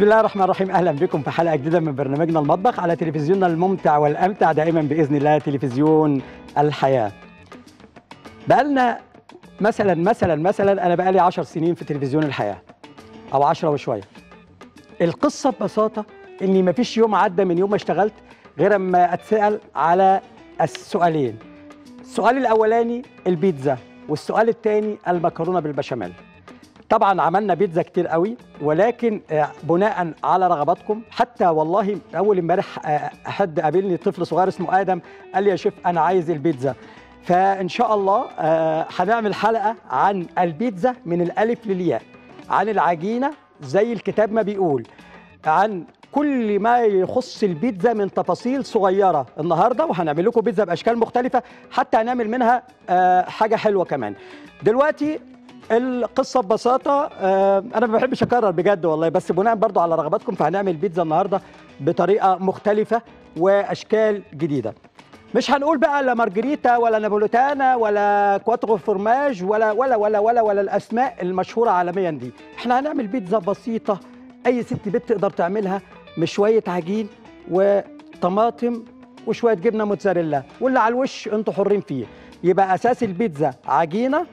بسم الله الرحمن الرحيم اهلا بكم في حلقه جديده من برنامجنا المطبخ على تلفزيوننا الممتع والامتع دائما باذن الله تلفزيون الحياه. بقالنا مثلا مثلا مثلا انا بقالي 10 سنين في تلفزيون الحياه او 10 وشويه. القصه ببساطه اني ما فيش يوم عدى من يوم ما اشتغلت غير اما اتسال على السؤالين. السؤال الاولاني البيتزا والسؤال الثاني المكرونه بالبشاميل. طبعا عملنا بيتزا كتير قوي ولكن آه، بناء على رغباتكم حتى والله اول امبارح آه، حد قابلني طفل صغير اسمه ادم قال لي يا شيف انا عايز البيتزا فان شاء الله آه، هنعمل حلقه عن البيتزا من الالف للياء عن العجينه زي الكتاب ما بيقول عن كل ما يخص البيتزا من تفاصيل صغيره النهارده وهنعمل لكم بيتزا باشكال مختلفه حتى هنعمل منها آه، حاجه حلوه كمان دلوقتي القصه ببساطه آه، انا ما بحبش اكرر بجد والله بس بناء برضو على رغباتكم فهنعمل بيتزا النهارده بطريقه مختلفه واشكال جديده مش هنقول بقى لا مارجريتا ولا نابوليتانا ولا كواترو فورماج ولا ولا ولا ولا ولا الاسماء المشهوره عالميا دي احنا هنعمل بيتزا بسيطه اي ست بيت تقدر تعملها بشويه عجين وطماطم وشويه جبنه موتزاريلا واللي على الوش انتوا حرين فيه يبقى اساس البيتزا عجينه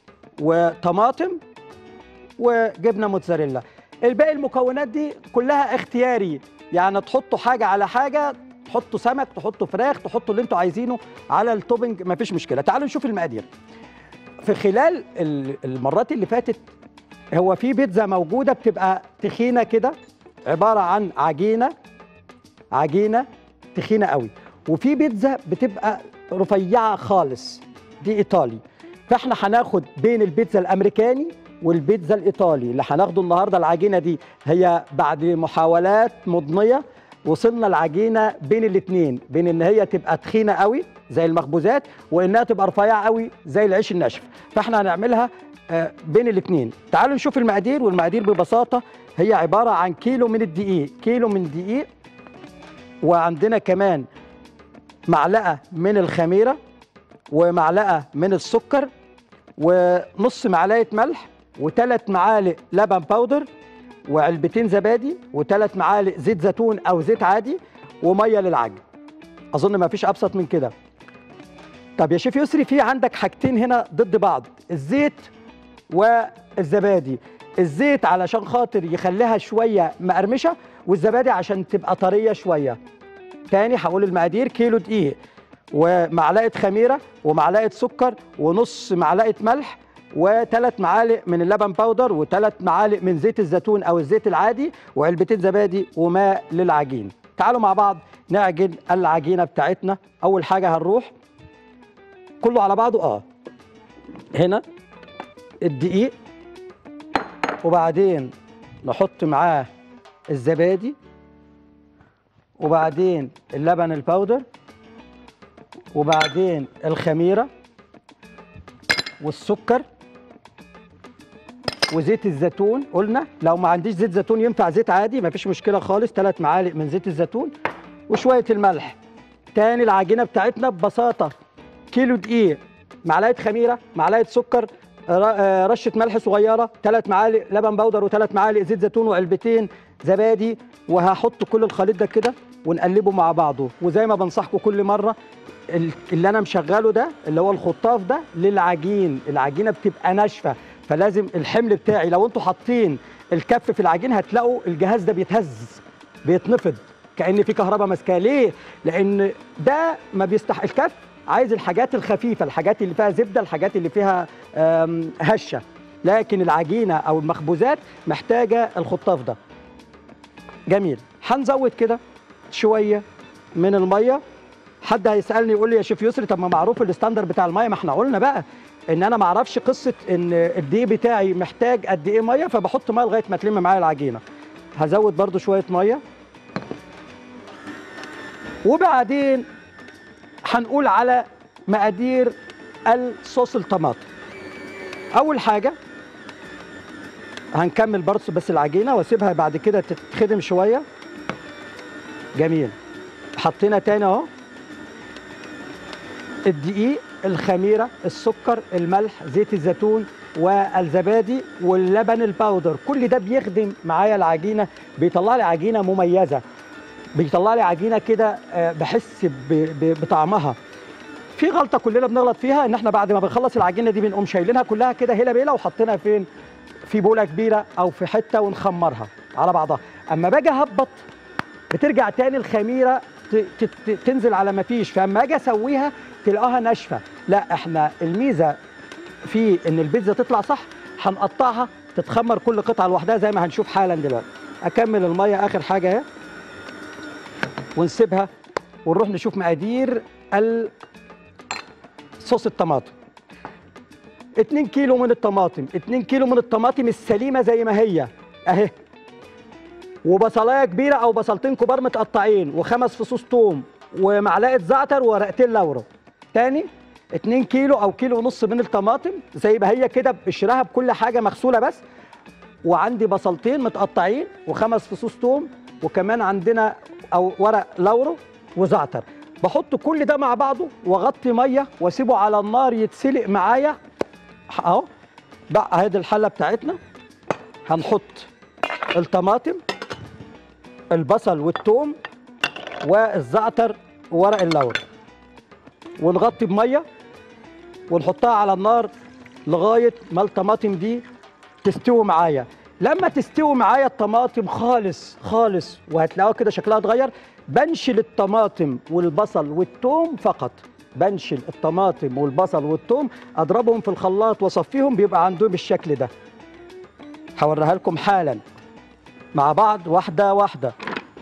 وطماطم وجبنه موتزاريلا الباقي المكونات دي كلها اختياري يعني تحطوا حاجه على حاجه تحطوا سمك تحطوا فراخ تحطوا اللي انتوا عايزينه على التوبنج مفيش مشكله تعالوا نشوف المقادير في خلال ال- المرات اللي فاتت هو في بيتزا موجوده بتبقى تخينه كده عباره عن عجينه عجينه تخينه قوي وفي بيتزا بتبقى رفيعه خالص دي ايطالي فاحنا هناخد بين البيتزا الامريكاني والبيتزا الايطالي اللي هناخده النهارده العجينه دي هي بعد محاولات مضنيه وصلنا العجينه بين الاثنين بين ان هي تبقى تخينه قوي زي المخبوزات وانها تبقى رفيعه قوي زي العيش الناشف فاحنا هنعملها آه، بين الاثنين تعالوا نشوف المقادير والمقادير ببساطه هي عباره عن كيلو من الدقيق كيلو من الدقيق وعندنا كمان معلقه من الخميره ومعلقه من السكر ونص معلقه ملح وثلاث معالق لبن باودر وعلبتين زبادي وثلاث معالق زيت زيتون او زيت عادي وميه للعجن اظن ما فيش ابسط من كده طب يا شيف يسري في عندك حاجتين هنا ضد بعض الزيت والزبادي الزيت علشان خاطر يخليها شويه مقرمشه والزبادي عشان تبقى طريه شويه تاني هقول المقادير كيلو دقيق ومعلقه خميره ومعلقه سكر ونص معلقه ملح وثلاث معالق من اللبن باودر وثلاث معالق من زيت الزيتون او الزيت العادي وعلبتين زبادي وماء للعجين تعالوا مع بعض نعجن العجينه بتاعتنا اول حاجه هنروح كله على بعضه اه هنا الدقيق وبعدين نحط معاه الزبادي وبعدين اللبن الباودر وبعدين الخميره والسكر وزيت الزيتون قلنا لو ما عنديش زيت زيتون ينفع زيت عادي مفيش مشكله خالص ثلاث معالق من زيت الزيتون وشويه الملح تاني العجينه بتاعتنا ببساطه كيلو دقيق معلقه خميره معلقه سكر ر- آه، رشه ملح صغيره ثلاث معالق لبن بودر وثلاث معالق زيت زيتون وعلبتين زبادي وهحط كل الخليط ده كده ونقلبه مع بعضه وزي ما بنصحكم كل مره ال- اللي انا مشغله ده اللي هو الخطاف ده للعجين العجينه بتبقى ناشفه فلازم الحمل بتاعي لو انتوا حاطين الكف في العجين هتلاقوا الجهاز ده بيتهز بيتنفض كان في كهرباء ماسكاه ليه لان ده ما بيستح الكف عايز الحاجات الخفيفه الحاجات اللي فيها زبده الحاجات اللي فيها آم، هشه لكن العجينه او المخبوزات محتاجه الخطاف ده جميل هنزود كده شويه من الميه حد هيسالني يقول لي يا شيف يسري طب ما معروف الستاندر بتاع الميه ما احنا قلنا بقى ان انا ما اعرفش قصه ان الدقيق بتاعي محتاج قد ايه ميه فبحط ميه لغايه ما تلم معايا العجينه هزود برضو شويه ميه وبعدين هنقول على مقادير الصوص الطماطم اول حاجه هنكمل برضه بس العجينه واسيبها بعد كده تتخدم شويه جميل حطينا تاني اهو الدقيق الخميره السكر الملح زيت الزيتون والزبادي واللبن الباودر كل ده بيخدم معايا العجينه بيطلع لي عجينه مميزه بيطلع لي عجينه كده آه، بحس ب- ب- بطعمها في غلطه كلنا بنغلط فيها ان احنا بعد ما بنخلص العجينه دي بنقوم شايلينها كلها كده هيلا بيلا وحاطينها فين في بوله كبيره او في حته ونخمرها على بعضها اما باجي اهبط بترجع تاني الخميره ت- ت- ت- تنزل على ما فيش فاما اجي اسويها تلاقاها ناشفه لا احنا الميزه في ان البيتزا تطلع صح هنقطعها تتخمر كل قطعه لوحدها زي ما هنشوف حالا دلوقتي اكمل الميه اخر حاجه اهي ونسيبها ونروح نشوف مقادير ال- صوص الطماطم 2 كيلو من الطماطم 2 كيلو من الطماطم السليمه زي ما هي اهي وبصلايه كبيره او بصلتين كبار متقطعين وخمس فصوص توم ومعلقه زعتر وورقتين لورا تاني 2 كيلو او كيلو ونص من الطماطم زي ما هي كده بقشرها بكل حاجه مغسوله بس وعندي بصلتين متقطعين وخمس فصوص توم وكمان عندنا او ورق لورو وزعتر بحط كل ده مع بعضه واغطي ميه واسيبه على النار يتسلق معايا اهو بقى هذه الحله بتاعتنا هنحط الطماطم البصل والثوم والزعتر وورق اللورا ونغطي بميه ونحطها على النار لغايه ما الطماطم دي تستوي معايا لما تستوي معايا الطماطم خالص خالص وهتلاقوها كده شكلها اتغير بنشل الطماطم والبصل والثوم فقط بنشل الطماطم والبصل والثوم اضربهم في الخلاط واصفيهم بيبقى عندهم الشكل ده هوريها لكم حالا مع بعض واحده واحده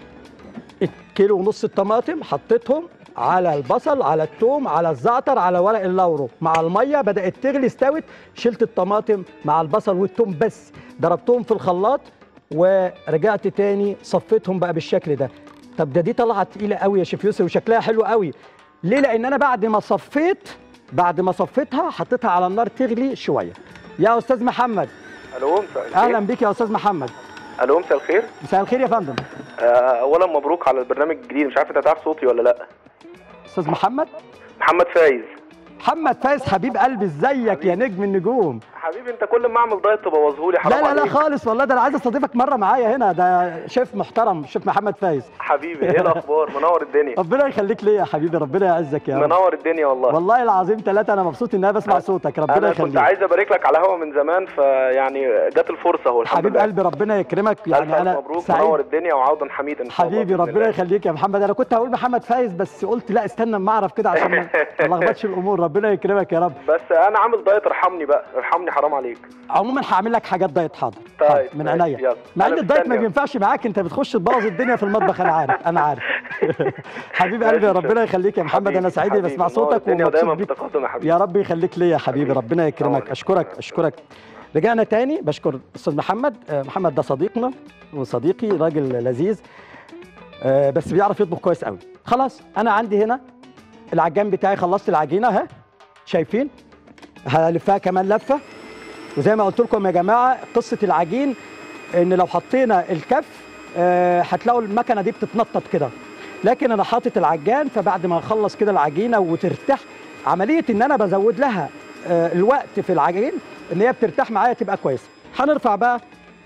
كيلو ونص الطماطم حطيتهم على البصل على الثوم على الزعتر على ورق اللورو مع الميه بدات تغلي استوت شلت الطماطم مع البصل والثوم بس ضربتهم في الخلاط ورجعت تاني صفيتهم بقى بالشكل ده طب ده دي طلعت تقيله قوي يا شيف يوسف وشكلها حلو قوي ليه لان انا بعد ما صفيت بعد ما صفيتها حطيتها على النار تغلي شويه يا استاذ محمد الو مساء الخير اهلا بيك يا استاذ محمد الو مساء الخير مساء الخير يا فندم آه، اولا مبروك على البرنامج الجديد مش عارف انت هتعرف صوتي ولا لا استاذ محمد محمد فايز محمد فايز حبيب قلبي ازيك يا نجم النجوم حبيبي انت كل ما اعمل دايت تبوظهولي لا حرام لا لا عليك. خالص والله ده انا عايز استضيفك مره معايا هنا ده شيف محترم شيف محمد فايز حبيبي ايه الاخبار منور الدنيا ربنا يخليك ليا يا حبيبي ربنا يعزك يا رب منور الدنيا والله والله العظيم ثلاثة أنا مبسوط إن أنا بسمع صوتك ربنا انا كنت يخليك عايز ابارك لك على هوا من زمان فيعني جت الفرصه اهو الحمد حبيب لله قلبي ربنا يكرمك ألف يعني ألف أنا مبروك منور سعيد الدنيا وعودا حميدا ان شاء الله حبيبي بإذن ربنا الله. يخليك يا محمد أنا كنت هقول محمد فايز بس قلت لا استنى اما أعرف كده عشان ما ما لخبطش الأمور ربنا يكرمك يا رب بس انا عامل دايت ارحمني بقى ارحمني حرام عليك عموما هعمل لك حاجات دايت حاضر طيب، حاضر، من ماشي، عينيا يلا. مع ان أنا الدايت ما مستني. بينفعش معاك انت بتخش تبوظ الدنيا في المطبخ انا عارف انا عارف حبيب قلبي ماشي، ربنا يخليك يا محمد انا حبيبي، سعيد اني حبيبي، بسمع منور صوتك الدنيا ودايما ومبسوط في بيك تقدم يا حبيبي يا رب يخليك ليا يا حبيبي حبيبي. ربنا يكرمك نور. اشكرك اشكرك رجعنا تاني بشكر استاذ محمد آه، محمد ده صديقنا وصديقي راجل لذيذ آه، بس بيعرف يطبخ كويس قوي خلاص انا عندي هنا العجان بتاعي خلصت العجينه اهي شايفين هلفها كمان لفه وزي ما قلت لكم يا جماعه قصه العجين ان لو حطينا الكف آه، هتلاقوا المكنه دي بتتنطط كده لكن انا حاطط العجان فبعد ما اخلص كده العجينه وترتاح عمليه ان انا بزود لها آه، الوقت في العجين ان هي بترتاح معايا تبقى كويسه هنرفع بقى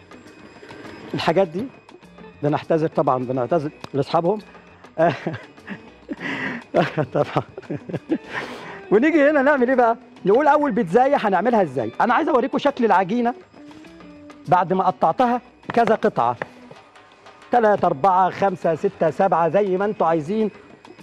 الحاجات دي بنعتذر طبعا بنعتذر لاصحابهم آه، طبعا ونيجي هنا نعمل ايه بقى نقول اول بيتزايه هنعملها ازاي انا عايز اوريكم شكل العجينه بعد ما قطعتها كذا قطعه ثلاثة أربعة خمسة ستة سبعة زي ما انتوا عايزين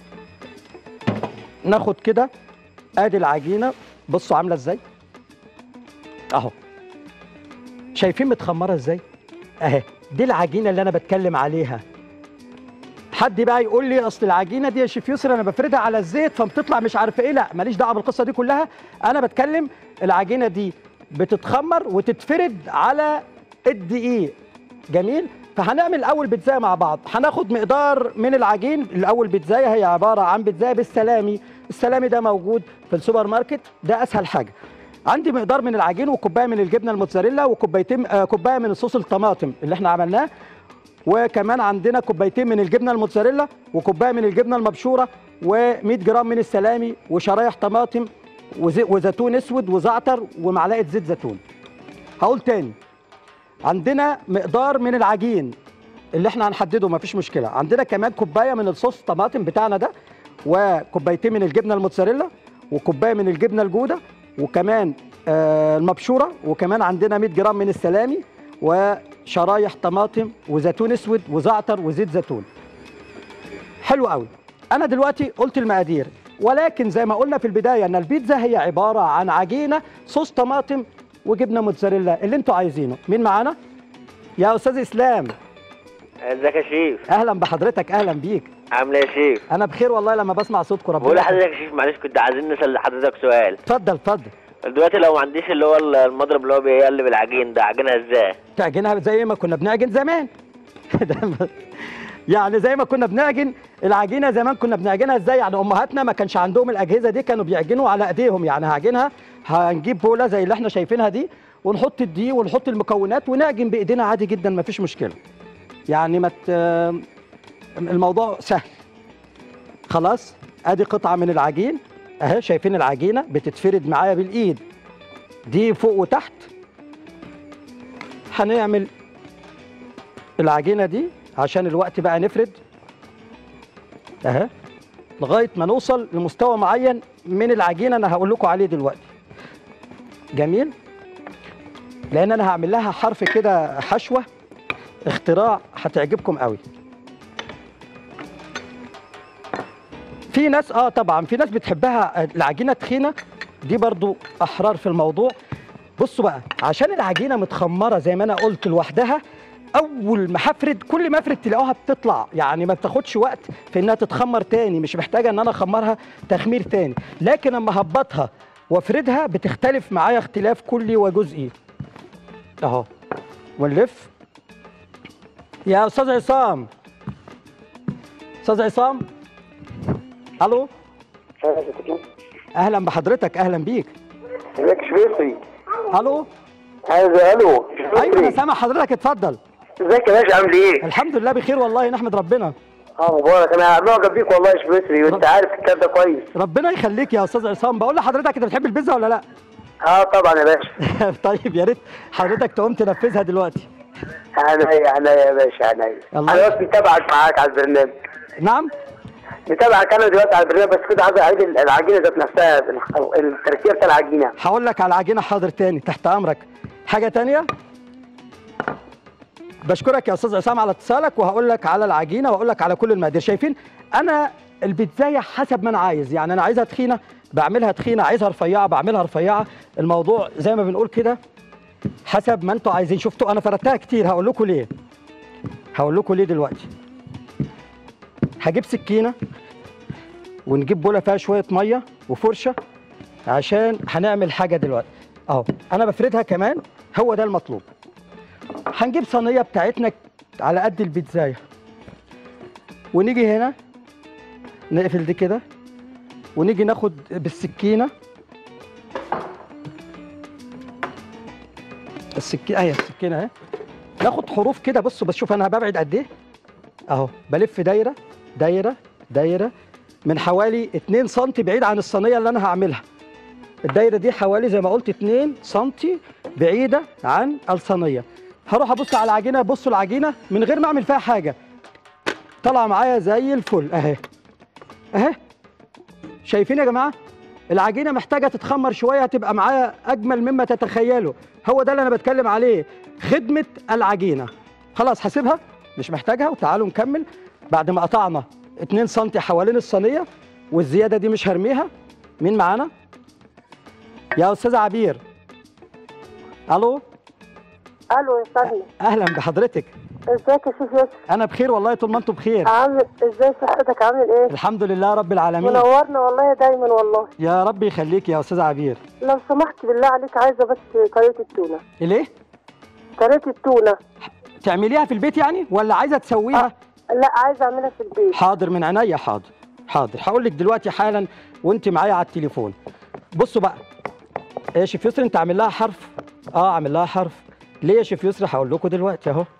ناخد كده ادي العجينة بصوا عاملة ازاي اهو شايفين متخمرة ازاي اهي دي العجينة اللي انا بتكلم عليها حد بقى يقول لي اصل العجينه دي يا شيف يسر انا بفردها على الزيت فبتطلع مش عارف ايه لا ماليش دعوه بالقصه دي كلها انا بتكلم العجينه دي بتتخمر وتتفرد على الدقيق جميل فهنعمل الاول بيتزايه مع بعض هناخد مقدار من العجين الاول بيتزايه هي عباره عن بيتزايه بالسلامي السلامي ده موجود في السوبر ماركت ده اسهل حاجه عندي مقدار من العجين وكوبايه من الجبنه الموتزاريلا وكوبايتين آه كوبايه من الصوص الطماطم اللي احنا عملناه وكمان عندنا كوبايتين من الجبنه الموتزاريلا وكوبايه من الجبنه المبشوره و100 جرام من السلامي وشرايح طماطم وزي- وزيتون اسود وزعتر ومعلقه زيت زيتون هقول تاني عندنا مقدار من العجين اللي احنا هنحدده مفيش مشكله عندنا كمان كوبايه من الصوص الطماطم بتاعنا ده وكوبايتين من الجبنه الموتزاريلا وكوبايه من الجبنه الجوده وكمان آه المبشوره وكمان عندنا 100 جرام من السلامي وشرايح طماطم وزيتون اسود وزعتر وزيت زيتون حلو قوي انا دلوقتي قلت المقادير ولكن زي ما قلنا في البدايه ان البيتزا هي عباره عن عجينه صوص طماطم وجبنه موتزاريلا اللي انتوا عايزينه مين معانا يا استاذ اسلام ازيك يا شيف اهلا بحضرتك اهلا بيك عامل ايه يا شيف انا بخير والله لما بسمع صوتكم ربنا بقول يخليك. لحضرتك يا شيف معلش كنت عايزين نسال لحضرتك سؤال اتفضل اتفضل دلوقتي لو ما عنديش اللي هو المضرب اللي هو بيقلب العجين ده عجينها ازاي تعجنها زي ما كنا بنعجن زمان يعني زي ما كنا بنعجن العجينه زمان كنا بنعجنها ازاي يعني امهاتنا ما كانش عندهم الاجهزه دي كانوا بيعجنوا على ايديهم يعني هعجنها هنجيب بوله زي اللي احنا شايفينها دي ونحط الدقيق ونحط المكونات ونعجن بايدينا عادي جدا ما فيش مشكله يعني ما ت... الموضوع سهل خلاص ادي قطعه من العجين اهي شايفين العجينه بتتفرد معايا بالايد دي فوق وتحت هنعمل العجينه دي عشان الوقت بقى نفرد اهي لغايه ما نوصل لمستوى معين من العجينه انا هقول لكم عليه دلوقتي جميل لان انا هعمل لها حرف كده حشوه اختراع هتعجبكم قوي في ناس اه طبعا في ناس بتحبها العجينه تخينه دي برضو احرار في الموضوع بصوا بقى عشان العجينه متخمره زي ما انا قلت لوحدها اول ما هفرد كل ما افرد تلاقوها بتطلع يعني ما بتاخدش وقت في انها تتخمر تاني مش محتاجه ان انا اخمرها تخمير تاني لكن اما هبطها وافردها بتختلف معايا اختلاف كلي وجزئي اهو ونلف يا استاذ عصام استاذ عصام الو اهلا بحضرتك اهلا بيك ازيك شبيصي الو عايز الو ايوه انا سامع حضرتك اتفضل ازيك يا باشا عامل ايه؟ الحمد لله بخير والله نحمد ربنا اه مبارك انا معجب بيك والله يا شبيصي وانت عارف الكلام ده كويس ربنا يخليك يا استاذ عصام بقول لحضرتك انت بتحب البيتزا ولا لا اه طبعا يا باشا طيب يا ريت حضرتك تقوم تنفذها دلوقتي عينيا عينيا يا باشا عينيا الله انا بس متابعك معاك على البرنامج نعم متابعك انا دلوقتي على البرنامج بس كده عايز اعيد العجينه ذات نفسها التركيبه بتاع العجينه هقول لك على عجينه حاضر تاني تحت امرك حاجه تانية بشكرك يا استاذ عصام على اتصالك وهقول لك على العجينه واقول لك على كل المقادير شايفين انا البيتزايه حسب ما انا عايز يعني انا عايزها تخينه بعملها تخينه عايزها رفيعه بعملها رفيعه الموضوع زي ما بنقول كده حسب ما انتوا عايزين شفتوا انا فردتها كتير هقول لكم ليه هقول لكم ليه دلوقتي هجيب سكينه ونجيب بوله فيها شويه ميه وفرشه عشان هنعمل حاجه دلوقتي اهو انا بفردها كمان هو ده المطلوب هنجيب صينيه بتاعتنا على قد البيتزايه ونيجي هنا نقفل دي كده ونيجي ناخد بالسكينه السكينه اهي السكينه اهي ناخد حروف كده بصوا بس شوف انا ببعد قد ايه اهو بلف دايره دايره دايره من حوالي 2 سم بعيد عن الصينيه اللي انا هعملها الدايره دي حوالي زي ما قلت 2 سم بعيده عن الصينيه هروح ابص على العجينه بصوا العجينه من غير ما اعمل فيها حاجه طالعه معايا زي الفل اهي اهي شايفين يا جماعه العجينه محتاجه تتخمر شويه هتبقى معايا اجمل مما تتخيلوا هو ده اللي انا بتكلم عليه خدمه العجينه خلاص هسيبها مش محتاجها وتعالوا نكمل بعد ما قطعنا 2 سم حوالين الصينيه والزياده دي مش هرميها مين معانا يا استاذه عبير الو الو يا فندم اهلا بحضرتك ازيك يا شيخ يوسف انا بخير والله طول ما انتم بخير عامل ازاي صحتك عامل ايه الحمد لله رب العالمين منورنا والله دايما والله يا رب يخليك يا استاذ عبير لو سمحت بالله عليك عايزه بس طريقه التونه ليه طريقه التونه تعمليها في البيت يعني ولا عايزه تسويها لا عايزه اعملها في البيت حاضر من عينيا حاضر حاضر هقول لك دلوقتي حالا وانت معايا على التليفون بصوا بقى يا شيف يسري انت عامل لها حرف اه عامل لها حرف ليه يا شيف يسري هقول لكم دلوقتي اهو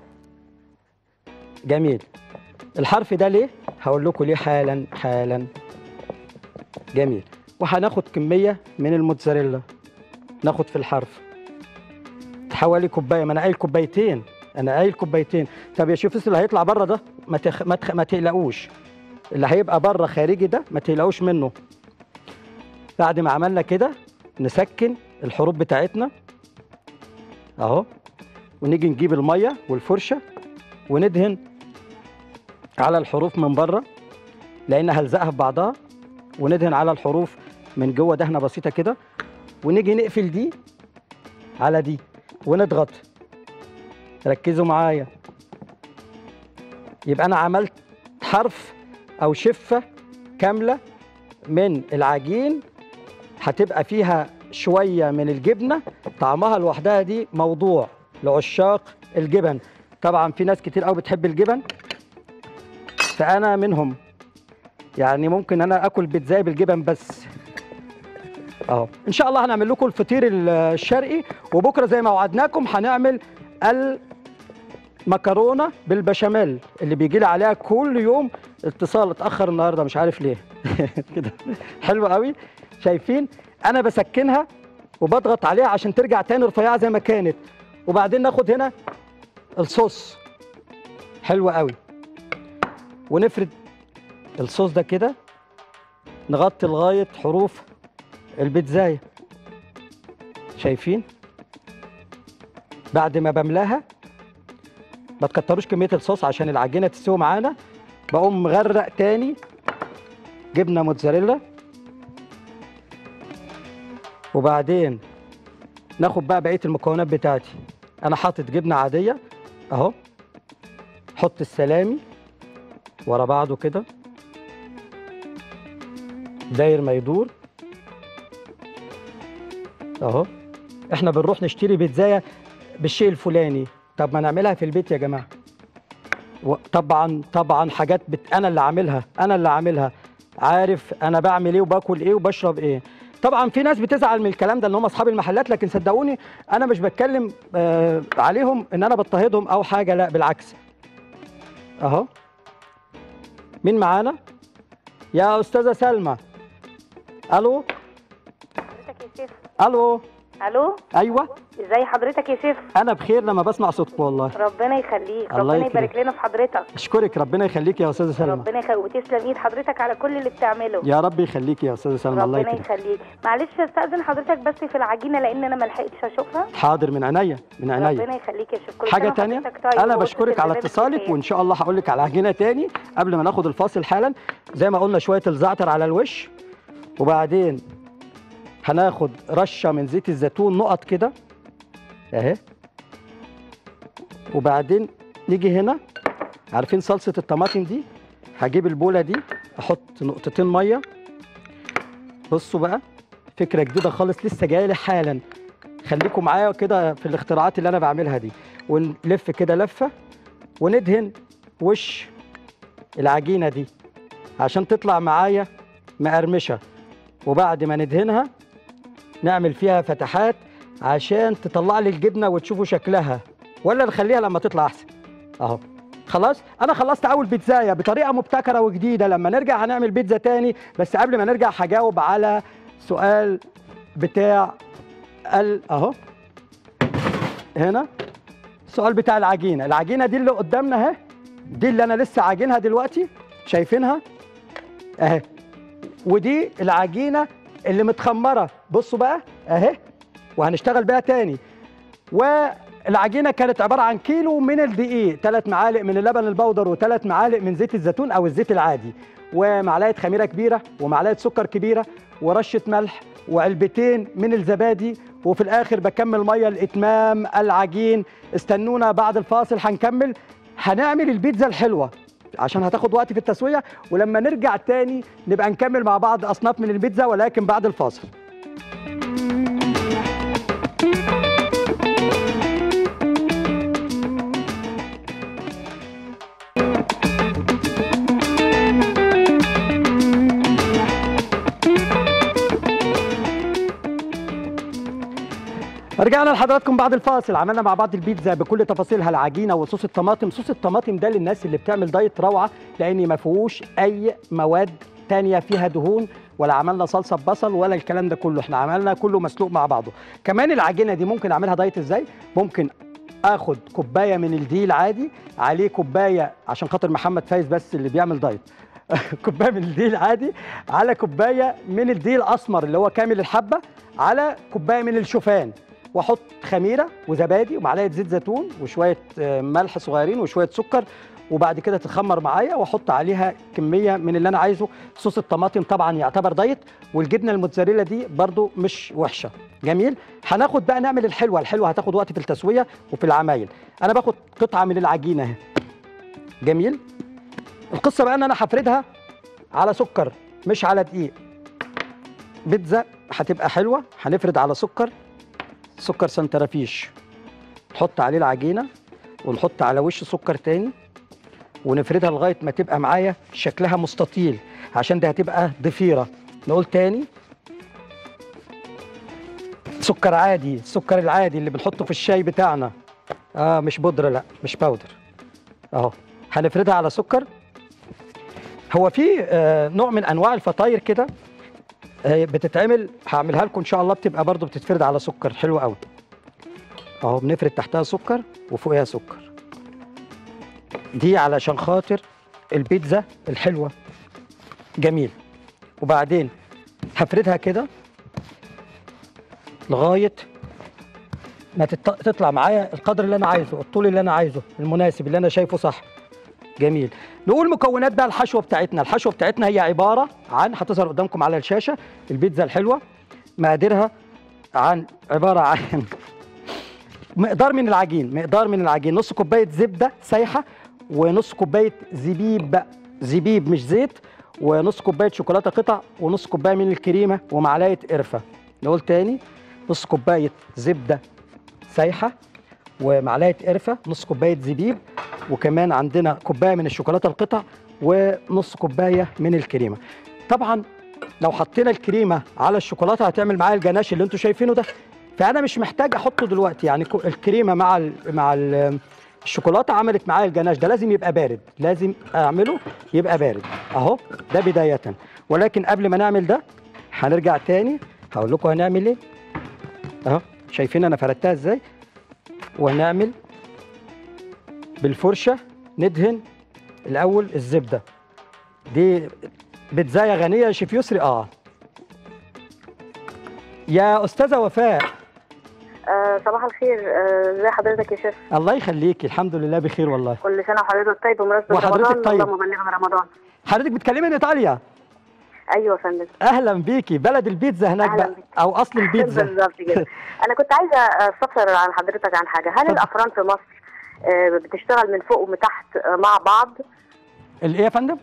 جميل الحرف ده ليه هقول لكم ليه حالا حالا جميل وهناخد كميه من الموتزاريلا ناخد في الحرف حوالي كوبايه ما انا قايل كوبايتين انا قايل كوبايتين طب يا شيف اللي هيطلع بره ده ما تخ... ما, تخ... ما تقلقوش اللي هيبقى بره خارجي ده ما تقلقوش منه بعد ما عملنا كده نسكن الحروف بتاعتنا اهو ونيجي نجيب الميه والفرشه وندهن على الحروف من بره لان هلزقها في بعضها وندهن على الحروف من جوه دهنه بسيطه كده ونيجي نقفل دي على دي ونضغط ركزوا معايا يبقى انا عملت حرف او شفه كامله من العجين هتبقى فيها شويه من الجبنه طعمها لوحدها دي موضوع لعشاق الجبن طبعا في ناس كتير قوي بتحب الجبن فانا منهم يعني ممكن انا اكل بيتزاي بالجبن بس اهو ان شاء الله هنعمل لكم الفطير الشرقي وبكره زي ما وعدناكم هنعمل المكرونه بالبشاميل اللي بيجي لي عليها كل يوم اتصال اتاخر النهارده مش عارف ليه كده حلو قوي شايفين انا بسكنها وبضغط عليها عشان ترجع تاني رفيعه زي ما كانت وبعدين ناخد هنا الصوص حلو قوي ونفرد الصوص ده كده نغطي لغايه حروف البيتزايه شايفين بعد ما بملاها ما تكتروش كميه الصوص عشان العجينه تستوي معانا بقوم مغرق تاني جبنه موتزاريلا وبعدين ناخد بقى بقيه المكونات بتاعتي انا حاطط جبنه عاديه اهو حط السلامي ورا بعضه كده داير ما يدور اهو احنا بنروح نشتري بيتزايه بالشيء الفلاني طب ما نعملها في البيت يا جماعه و- طبعا طبعا حاجات بت... انا اللي عاملها انا اللي عاملها عارف انا بعمل ايه وباكل ايه وبشرب ايه طبعا في ناس بتزعل من الكلام ده ان هم اصحاب المحلات لكن صدقوني انا مش بتكلم آه عليهم ان انا بضطهدهم او حاجه لا بالعكس اهو مين معانا يا استاذه سلمى الو حضرتك يا شيف الو الو ايوه ازاي حضرتك يا شيف انا بخير لما بسمع صوتكم والله ربنا يخليك الله ربنا يكرمك. يبارك لنا في حضرتك اشكرك ربنا يخليك يا استاذه سلمى ربنا يخليك وتسلم ايد حضرتك على كل اللي بتعمله يا رب يخليك يا استاذه سلمى الله ربنا يكرمك يخليك معلش استاذن حضرتك بس في العجينه لان انا ما لحقتش اشوفها حاضر من عينيا من عينيا ربنا يخليك يا شيف كل حاجه سنة تانية وحضرتك طيب انا وأسرة بشكرك على البرنامج اتصالك بخير. وان شاء الله هقول لك على عجينه تاني قبل ما ناخد الفاصل حالا زي ما قلنا شويه الزعتر على الوش وبعدين هناخد رشه من زيت الزيتون نقط كده اهي وبعدين نيجي هنا عارفين صلصه الطماطم دي هجيب البوله دي احط نقطتين ميه بصوا بقى فكره جديده خالص لسه جايه لي حالا خليكم معايا كده في الاختراعات اللي انا بعملها دي ونلف كده لفه وندهن وش العجينه دي عشان تطلع معايا مقرمشه وبعد ما ندهنها نعمل فيها فتحات عشان تطلع لي الجبنه وتشوفوا شكلها ولا نخليها لما تطلع احسن اهو خلاص انا خلصت اول بيتزايه بطريقه مبتكره وجديده لما نرجع هنعمل بيتزا تاني بس قبل ما نرجع هجاوب على سؤال بتاع ال اهو هنا السؤال بتاع العجينه العجينه دي اللي قدامنا اهي دي اللي انا لسه عاجنها دلوقتي شايفينها اهي ودي العجينه اللي متخمره بصوا بقى اهي وهنشتغل بيها تاني والعجينه كانت عباره عن كيلو من الدقيق ثلاث معالق من اللبن البودر وثلاث معالق من زيت الزيتون او الزيت العادي ومعلقه خميره كبيره ومعلقه سكر كبيره ورشه ملح وعلبتين من الزبادي وفي الاخر بكمل ميه لاتمام العجين استنونا بعد الفاصل هنكمل هنعمل البيتزا الحلوه عشان هتاخد وقت في التسويه ولما نرجع تاني نبقى نكمل مع بعض اصناف من البيتزا ولكن بعد الفاصل رجعنا لحضراتكم بعد الفاصل عملنا مع بعض البيتزا بكل تفاصيلها العجينه وصوص الطماطم صوص الطماطم ده للناس اللي بتعمل دايت روعه لان ما فيهوش اي مواد تانية فيها دهون ولا عملنا صلصه ببصل ولا الكلام ده كله احنا عملنا كله مسلوق مع بعضه كمان العجينه دي ممكن اعملها دايت ازاي ممكن اخد كوبايه من الدقيق عادي عليه كوبايه عشان خاطر محمد فايز بس اللي بيعمل دايت كوبايه من الدقيق العادي على كوبايه من الدقيق الاسمر اللي هو كامل الحبه على كوبايه من الشوفان واحط خميره وزبادي ومعلقه زيت زيتون وشويه آه، ملح صغيرين وشويه سكر وبعد كده تتخمر معايا واحط عليها كميه من اللي انا عايزه صوص الطماطم طبعا يعتبر دايت والجبنه الموتزاريلا دي برضو مش وحشه جميل هناخد بقى نعمل الحلوه الحلوه هتاخد وقت في التسويه وفي العمايل انا باخد قطعه من العجينه اهي جميل القصه بقى ان انا هفردها على سكر مش على دقيق بيتزا هتبقى حلوه هنفرد على سكر سكر سنترافيش نحط عليه العجينه ونحط على وش سكر تاني ونفردها لغايه ما تبقى معايا شكلها مستطيل عشان دي هتبقى ضفيره نقول تاني سكر عادي السكر العادي اللي بنحطه في الشاي بتاعنا اه مش بودره لا مش باودر اهو هنفردها على سكر هو في آه نوع من انواع الفطاير كده آه بتتعمل هعملها لكم ان شاء الله بتبقى برضو بتتفرد على سكر حلو قوي اهو بنفرد تحتها سكر وفوقها سكر دي علشان خاطر البيتزا الحلوه جميل وبعدين هفردها كده لغايه ما تط- تطلع معايا القدر اللي انا عايزه الطول اللي انا عايزه المناسب اللي انا شايفه صح جميل نقول مكونات بقى الحشوه بتاعتنا الحشوه بتاعتنا هي عباره عن هتظهر قدامكم على الشاشه البيتزا الحلوه مقاديرها عن عباره عن مقدار من العجين مقدار من العجين نص كوبايه زبده سايحه ونص كوبايه زبيب زبيب مش زيت ونص كوبايه شوكولاته قطع ونص كوبايه من الكريمه ومعلقه قرفه نقول تاني نص كوبايه زبده سايحه ومعلقه قرفه نص كوبايه زبيب وكمان عندنا كوبايه من الشوكولاته القطع ونص كوبايه من الكريمه طبعا لو حطينا الكريمه على الشوكولاته هتعمل معايا الجناش اللي انتم شايفينه ده فانا مش محتاج احطه دلوقتي يعني كو- الكريمه مع ال مع ال الشوكولاته عملت معايا الجناش ده لازم يبقى بارد لازم اعمله يبقى بارد اهو ده بدايه ولكن قبل ما نعمل ده هنرجع تاني هقول لكم هنعمل ايه اهو شايفين انا فردتها ازاي وهنعمل بالفرشه ندهن الاول الزبده دي بيتزايه غنيه يا شيف يسري اه يا استاذه وفاء آه صباح الخير آه، ازي حضرتك يا شيخ الله يخليكي الحمد لله بخير والله كل سنه وحضرتك طيب بمناسبه وحضرتك رمضان طيب. اللهم بلغنا رمضان حضرتك بتكلمي من ايطاليا ايوه يا فندم اهلا بيكي بلد البيتزا هناك أهلاً بقى بيك. او اصل البيتزا بالظبط كده انا كنت عايزه استفسر عن حضرتك عن حاجه هل اتفضل. الافران في مصر آه، بتشتغل من فوق ومن تحت آه، مع بعض الايه يا فندم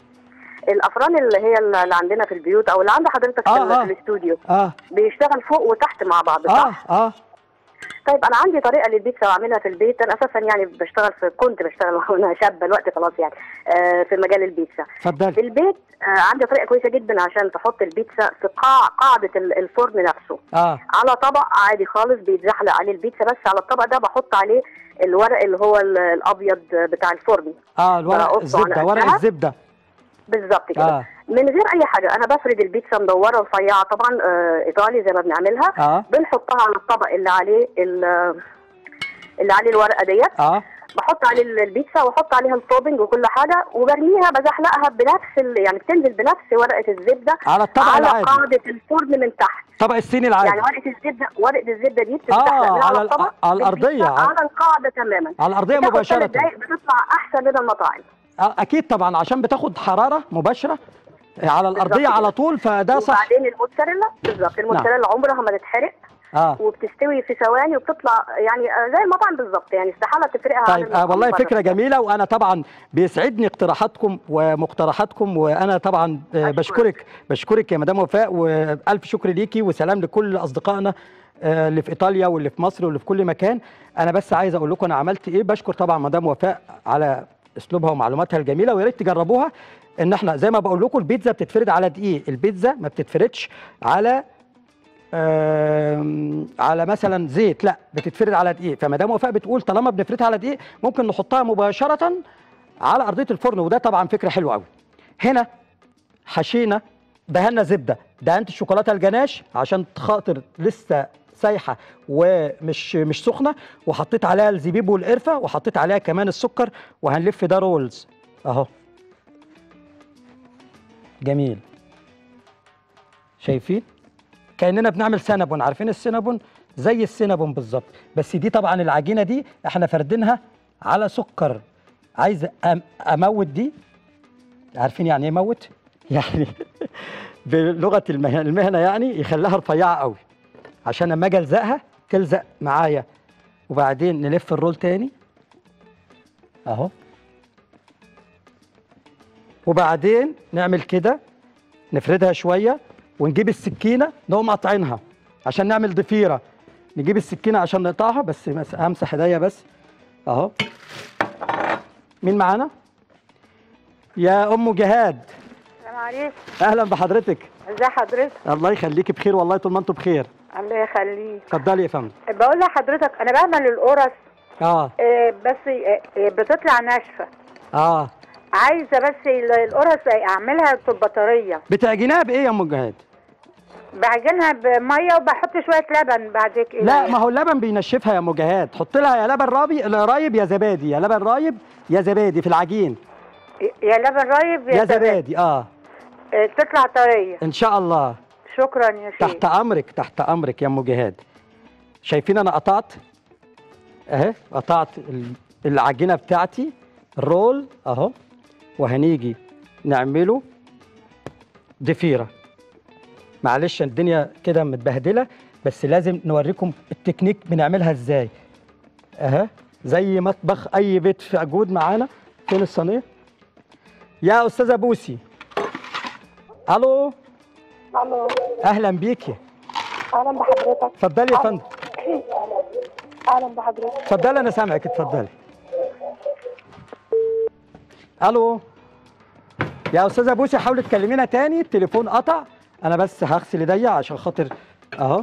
الافران اللي هي اللي عندنا في البيوت او اللي عند حضرتك في, آه، ال- آه. في الاستوديو اه بيشتغل فوق وتحت مع بعض اه صح؟ اه طيب انا عندي طريقه للبيتزا بعملها في البيت انا اساسا يعني بشتغل في كنت بشتغل وانا شابه دلوقتي خلاص يعني آه، في مجال البيتزا في اتفضلي البيت آه، عندي طريقه كويسه جدا عشان تحط البيتزا في قاع قاعده ال- الفرن نفسه اه على طبق عادي خالص بيتزحلق عليه البيتزا بس على الطبق ده بحط عليه الورق اللي هو ال- الابيض بتاع الفرن اه الورق بقصه الزبده على ورق قدها. الزبده بالظبط كده اه من غير اي حاجه انا بفرد البيتزا مدوره رفيعه طبعا آه، ايطالي زي ما بنعملها اه بنحطها على الطبق اللي عليه ال- اللي عليه الورقه ديت اه بحط عليه ال- البيتزا واحط عليها التوبنج وكل حاجه وبرميها بزحلقها بنفس ال... يعني بتنزل بنفس ورقه الزبده على الطبق على العادي قاعده الفرن من تحت طبق الصيني العادي يعني ورقه الزبده ورقه الزبده دي بتتزحلق آه، من على على ال- الطبق على الأرضية، بالبيتزا على- على القاعده تماما على الارضيه بتاخد مباشره ثلاث دقايق بتطلع احسن من المطاعم آه اكيد طبعا عشان بتاخد حراره مباشره على الارضيه كده. على طول فده صح وبعدين الموتزاريلا بالظبط الموتزاريلا عمرها ما تتحرق اه وبتستوي في ثواني وبتطلع يعني آه، زي المطعم بالظبط يعني استحاله تفرقها عن طيب آه المطعم والله بره. فكره جميله وانا طبعا بيسعدني اقتراحاتكم ومقترحاتكم وانا طبعا آه، أشكرك. بشكرك بشكرك يا مدام وفاء والف شكر ليكي وسلام لكل اصدقائنا آه، اللي في ايطاليا واللي في مصر واللي في كل مكان انا بس عايز اقول لكم انا عملت ايه بشكر طبعا مدام وفاء على اسلوبها ومعلوماتها الجميله ويا ريت تجربوها ان احنا زي ما بقول لكم البيتزا بتتفرد على دقيق البيتزا ما بتتفردش على آم، على مثلا زيت لا بتتفرد على دقيق فمدام وفاء بتقول طالما بنفردها على دقيق ممكن نحطها مباشره على ارضيه الفرن وده طبعا فكره حلوه قوي هنا حشينا دهنا زبده دهنت الشوكولاته الجناش عشان خاطر لسه سايحه ومش مش سخنه وحطيت عليها الزبيب والقرفه وحطيت عليها كمان السكر وهنلف ده رولز اهو جميل شايفين كاننا بنعمل سينابون عارفين السينابون زي السينابون بالظبط بس دي طبعا العجينه دي احنا فردينها على سكر عايز أم اموت دي عارفين يعني ايه موت يعني بلغه المهنه المهنه يعني يخليها رفيعه قوي عشان لما اجي الزقها تلزق معايا وبعدين نلف الرول تاني اهو وبعدين نعمل كده نفردها شويه ونجيب السكينه نقوم قاطعينها عشان نعمل ضفيره نجيب السكينه عشان نقطعها بس بس همسح ايديا بس اهو مين معانا يا ام جهاد السلام عليكم اهلا بحضرتك ازي حضرتك الله يخليكي بخير والله طول ما انتم بخير الله يخليك اتفضلي يا فندم بقول لحضرتك انا بعمل القرص اه آه، بس آه، آه، بتطلع ناشفه اه عايزه بس ال- القرص اعملها في البطاريه بتعجنيها بايه يا ام جهاد بعجنها بميه وبحط شويه لبن بعد كده لا ما هو اللبن بينشفها يا ام جهاد حط لها يا لبن رابي رايب يا زبادي يا لبن رايب يا زبادي في العجين يا لبن رايب يا زبادي اه آه، تطلع طريه ان شاء الله شكرا يا شيخ تحت امرك تحت امرك يا ام جهاد شايفين انا قطعت اهي قطعت ال- العجينه بتاعتي الرول اهو وهنيجي نعمله ضفيره معلش الدنيا كده متبهدله بس لازم نوريكم التكنيك بنعملها ازاي اهي زي مطبخ اي بيت في اجود معانا فين الصينيه يا استاذه بوسي الو الو اهلا بيكي اهلا بحضرتك اتفضلي يا فندم اهلا بحضرتك اتفضلي انا سامعك اتفضلي الو يا استاذه بوسي حاولي تكلمينا تاني التليفون قطع انا بس هغسل ايديا عشان خاطر اهو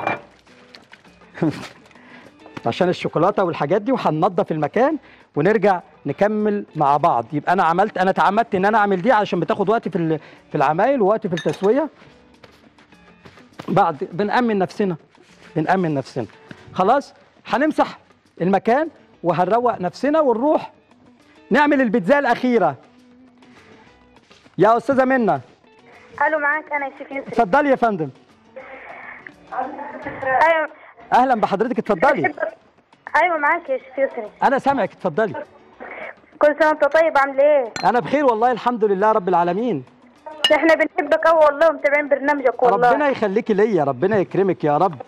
عشان الشوكولاته والحاجات دي وهننضف المكان ونرجع نكمل مع بعض يبقى انا عملت انا اتعمدت ان انا اعمل دي عشان بتاخد وقت في ال- في العمايل ووقت في التسويه بعد بنأمن نفسنا بنأمن نفسنا خلاص هنمسح المكان وهنروق نفسنا ونروح نعمل البيتزا الأخيرة يا أستاذة منى الو معاك انا يا شيخ يوسف اتفضلي يا فندم ايوه أهلا بحضرتك اتفضلي ايوه معاك يا شيخ يوسف أنا سامعك اتفضلي كل سنه وانت طيب عامل ايه أنا بخير والله الحمد لله رب العالمين احنا بنحبك قوي والله ومتابعين برنامجك والله ربنا يخليكي ليا ربنا يكرمك يا رب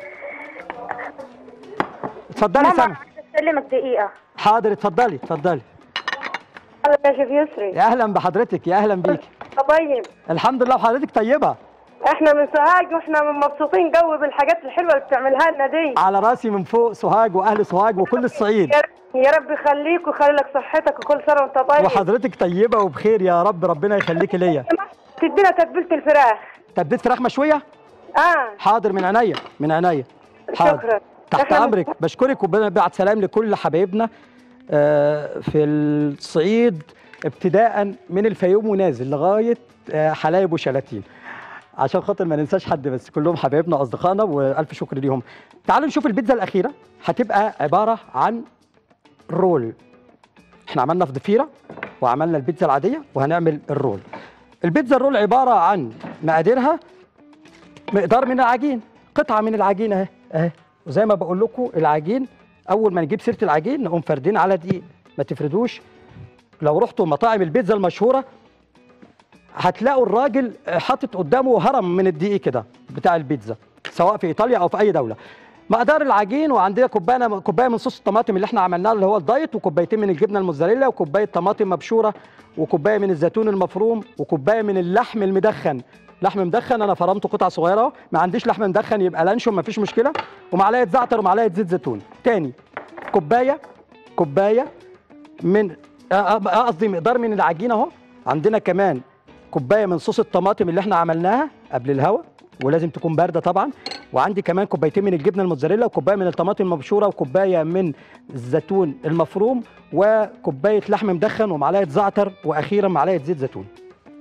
اتفضلي ماما سامع عايزة اسلمك دقيقه حاضر اتفضلي اتفضلي الله يا شيخ يسري يا أهلا بحضرتك يا أهلا بيكي طيب الحمد لله وحضرتك طيبة احنا من سوهاج واحنا مبسوطين قوي بالحاجات الحلوه اللي بتعملها لنا دي على راسي من فوق سوهاج وأهل سوهاج وكل الصعيد يا رب- يا رب يخليك ويخلي لك صحتك وكل سنه وانت طيب وحضرتك طيبة وبخير يا رب ربنا يخليكي ليا تدينا تتبيله الفراخ تبديت فراخ مشوية اه حاضر من عينيا من عينيا حاضر شكرا تحت إحنا- امرك بشكرك وببعت سلام لكل حبايبنا آه، في الصعيد ابتداء من الفيوم ونازل لغايه آه، حلايب وشلاتين عشان خاطر ما ننساش حد بس كلهم حبايبنا واصدقائنا والف شكر ليهم تعالوا نشوف البيتزا الاخيره هتبقى عباره عن رول احنا عملنا في ضفيره وعملنا البيتزا العاديه وهنعمل الرول البيتزا الرول عباره عن مقاديرها مقدار من العجين قطعه من العجين اهي اهي وزي ما بقول لكم العجين اول ما نجيب سيره العجين نقوم فاردين على دقيق ما تفردوش لو رحتوا مطاعم البيتزا المشهوره هتلاقوا الراجل حاطط قدامه هرم من الدقيق كده بتاع البيتزا سواء في ايطاليا او في اي دوله مقدار العجين وعندنا كوبايه كوبايه من صوص الطماطم اللي احنا عملناه اللي هو الدايت وكوبايتين من الجبنه الموزاريلا وكوبايه طماطم مبشوره وكوبايه من الزيتون المفروم وكوبايه من اللحم المدخن لحم مدخن انا فرمته قطع صغيره اهو ما عنديش لحم مدخن يبقى لانشون مفيش مشكله ومعلقه زعتر ومعلقه زيت زيتون تاني كوبايه كوبايه من آه، آه، قصدي مقدار من العجينه اهو عندنا كمان كوبايه من صوص الطماطم اللي احنا عملناها قبل الهوا ولازم تكون بارده طبعا وعندي كمان كوبايتين من الجبنه الموتزاريلا وكوبايه من الطماطم المبشوره وكوبايه من الزيتون المفروم وكوبايه لحم مدخن ومعلقه زعتر واخيرا معلقه زيت زيتون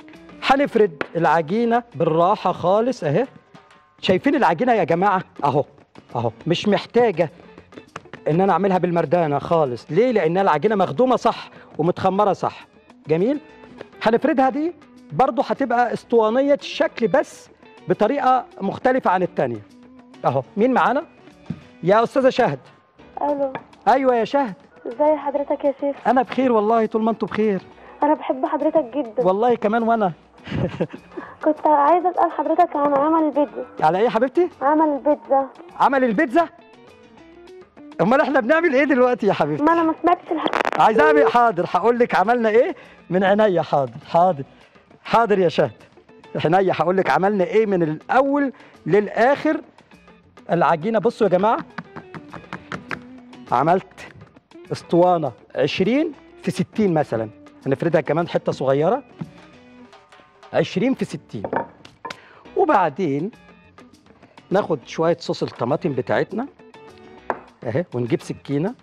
هنفرد العجينه بالراحه خالص اهي شايفين العجينه يا جماعه اهو اهو مش محتاجه ان انا اعملها بالمردانه خالص ليه لان العجينه مخدومه صح ومتخمره صح جميل هنفردها دي برضو هتبقى اسطوانيه الشكل بس بطريقه مختلفه عن التانية اهو مين معانا يا استاذه شهد الو ايوه يا شهد ازي حضرتك يا شيف انا بخير والله طول ما انتوا بخير انا بحب حضرتك جدا والله كمان وانا كنت عايزه اسال حضرتك عن عمل البيتزا على ايه يا حبيبتي عمل البيتزا عمل البيتزا امال احنا بنعمل ايه دلوقتي يا حبيبتي ما انا ما سمعتش الح... عايز اعمل حاضر هقول لك عملنا ايه من عينيا حاضر حاضر حاضر يا شهد عينيا هقول لك عملنا ايه من الاول للاخر العجينه بصوا يا جماعه عملت اسطوانه 20 في 60 مثلا هنفردها كمان حته صغيره 20 في 60 وبعدين ناخد شويه صوص الطماطم بتاعتنا اهي ونجيب سكينه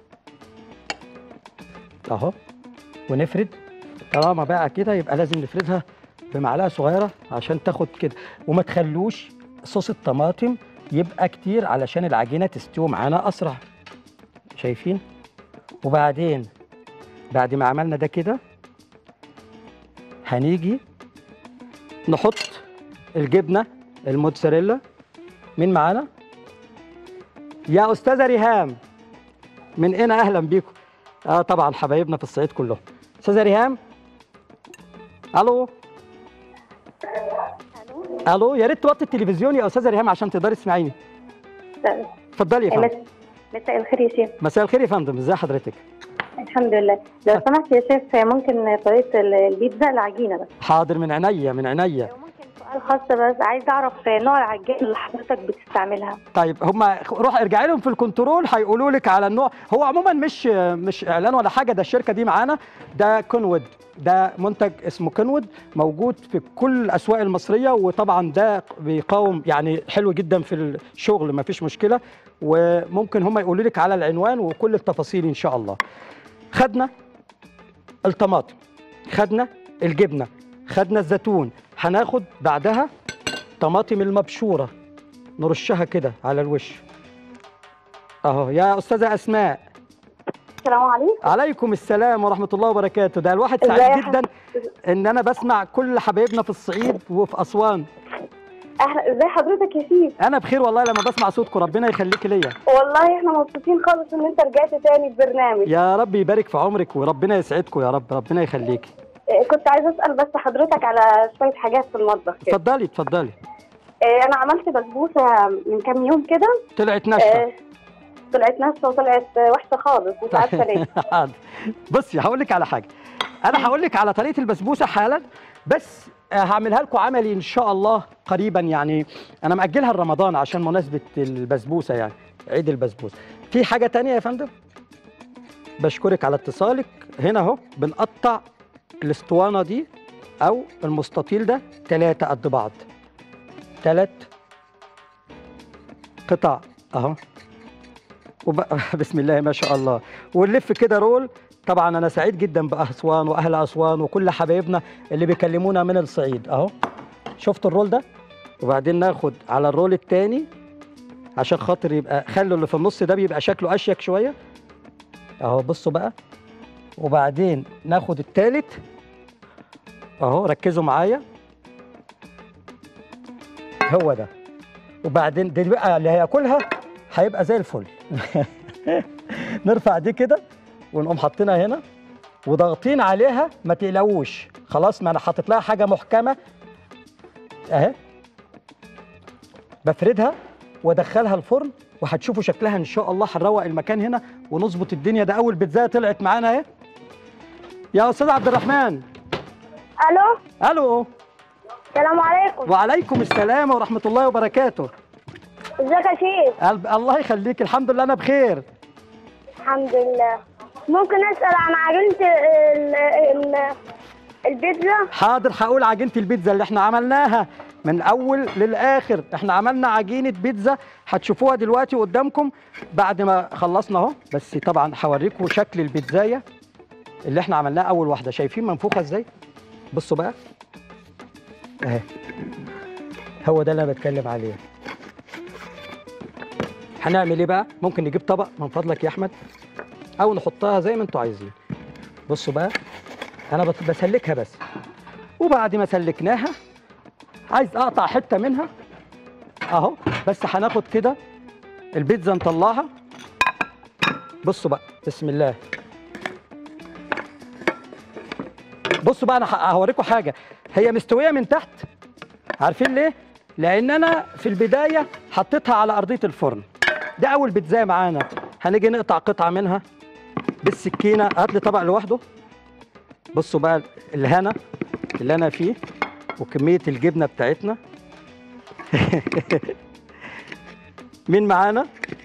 اهو ونفرد طالما بقى كده يبقى لازم نفردها بمعلقه صغيره عشان تاخد كده وما تخلوش صوص الطماطم يبقى كتير علشان العجينه تستوي معانا اسرع شايفين وبعدين بعد ما عملنا ده كده هنيجي نحط الجبنه الموتزاريلا مين معانا يا استاذه ريهام من هنا اهلا بيكم اه طبعا حبايبنا في الصعيد كلهم استاذه ريهام الو الو يا ريت توطي التلفزيون يا استاذه ريهام عشان تقدري تسمعيني اتفضلي يا فندم مساء الخير يا شيف مساء الخير يا فندم ازي حضرتك الحمد لله لو سمحت يا شيف ممكن طريقه ال- البيتزا العجينه بس حاضر من عينيا من عينيا سؤال خاص بس عايز اعرف نوع العجين اللي حضرتك بتستعملها طيب هم روح ارجعي لهم في الكنترول هيقولوا لك على النوع هو عموما مش مش اعلان ولا حاجه ده الشركه دي معانا ده كونوود ده منتج اسمه كونوود موجود في كل الاسواق المصريه وطبعا ده بيقاوم يعني حلو جدا في الشغل ما فيش مشكله وممكن هم يقولوا لك على العنوان وكل التفاصيل ان شاء الله خدنا الطماطم خدنا الجبنه خدنا الزيتون هناخد بعدها طماطم المبشوره نرشها كده على الوش اهو يا استاذه اسماء السلام عليكم عليكم السلام ورحمه الله وبركاته ده الواحد ازاي سعيد يا جدا ان انا بسمع كل حبايبنا في الصعيد وفي اسوان اهلا ازي حضرتك يا شيف انا بخير والله لما بسمع صوتكم ربنا يخليك ليا والله احنا مبسوطين خالص ان انت رجعت تاني البرنامج يا رب يبارك في عمرك وربنا يسعدكم يا رب ربنا يخليك إيه، كنت عايزه اسال بس حضرتك على شويه حاجات في المطبخ كده اتفضلي اتفضلي إيه، انا عملت بسبوسه من كام يوم كده طلعت ناشفه إيه، طلعت ناشفه وطلعت وحشه خالص مش عارفه ليه حاضر. بصي هقول لك على حاجه انا هقول لك على طريقه البسبوسه حالا بس آه، هعملها لكم عملي ان شاء الله قريبا يعني انا مأجلها لرمضان عشان مناسبه البسبوسه يعني عيد البسبوسه في حاجه تانية يا فندم بشكرك على اتصالك هنا اهو بنقطع الاسطوانه دي او المستطيل ده ثلاثه قد بعض ثلاث قطع اهو وب... بسم الله ما شاء الله ونلف كده رول طبعا انا سعيد جدا باسوان واهل اسوان وكل حبايبنا اللي بيكلمونا من الصعيد اهو شفتوا الرول ده وبعدين ناخد على الرول التاني عشان خاطر يبقى خلوا اللي في النص ده بيبقى شكله اشيك شويه اهو بصوا بقى وبعدين ناخد التالت اهو ركزوا معايا هو ده وبعدين دي بقى اللي هياكلها هيبقى زي الفل نرفع دي كده ونقوم حاطينها هنا وضاغطين عليها ما تقلقوش خلاص ما انا حاطط لها حاجه محكمه اهي بفردها وادخلها الفرن وهتشوفوا شكلها ان شاء الله هنروق المكان هنا ونظبط الدنيا ده اول بيتزا طلعت معانا اهي يا استاذ عبد الرحمن الو الو السلام عليكم وعليكم السلام ورحمه الله وبركاته ازيك يا شيف قلب الله يخليك الحمد لله انا بخير الحمد لله ممكن اسال عن عجينه ال- ال- البيتزا حاضر هقول عجينه البيتزا اللي احنا عملناها من اول للاخر احنا عملنا عجينه بيتزا هتشوفوها دلوقتي قدامكم بعد ما خلصنا اهو بس طبعا هوريكم شكل البيتزايه اللي احنا عملناها اول واحده شايفين منفوخه ازاي بصوا بقى اهي هو ده اللي انا بتكلم عليه هنعمل ايه بقى ممكن نجيب طبق من فضلك يا احمد او نحطها زي ما انتوا عايزين بصوا بقى انا بت- بسلكها بس وبعد ما سلكناها عايز اقطع حته منها اهو بس هناخد كده البيتزا نطلعها بصوا بقى بسم الله بصوا بقى انا ه- هوريكم حاجه هي مستويه من تحت عارفين ليه لان انا في البدايه حطيتها على ارضيه الفرن ده اول بيتزا معانا هنيجي نقطع قطعه منها بالسكينه هات لي طبق لوحده بصوا بقى الهنا اللي انا فيه وكميه الجبنه بتاعتنا مين معانا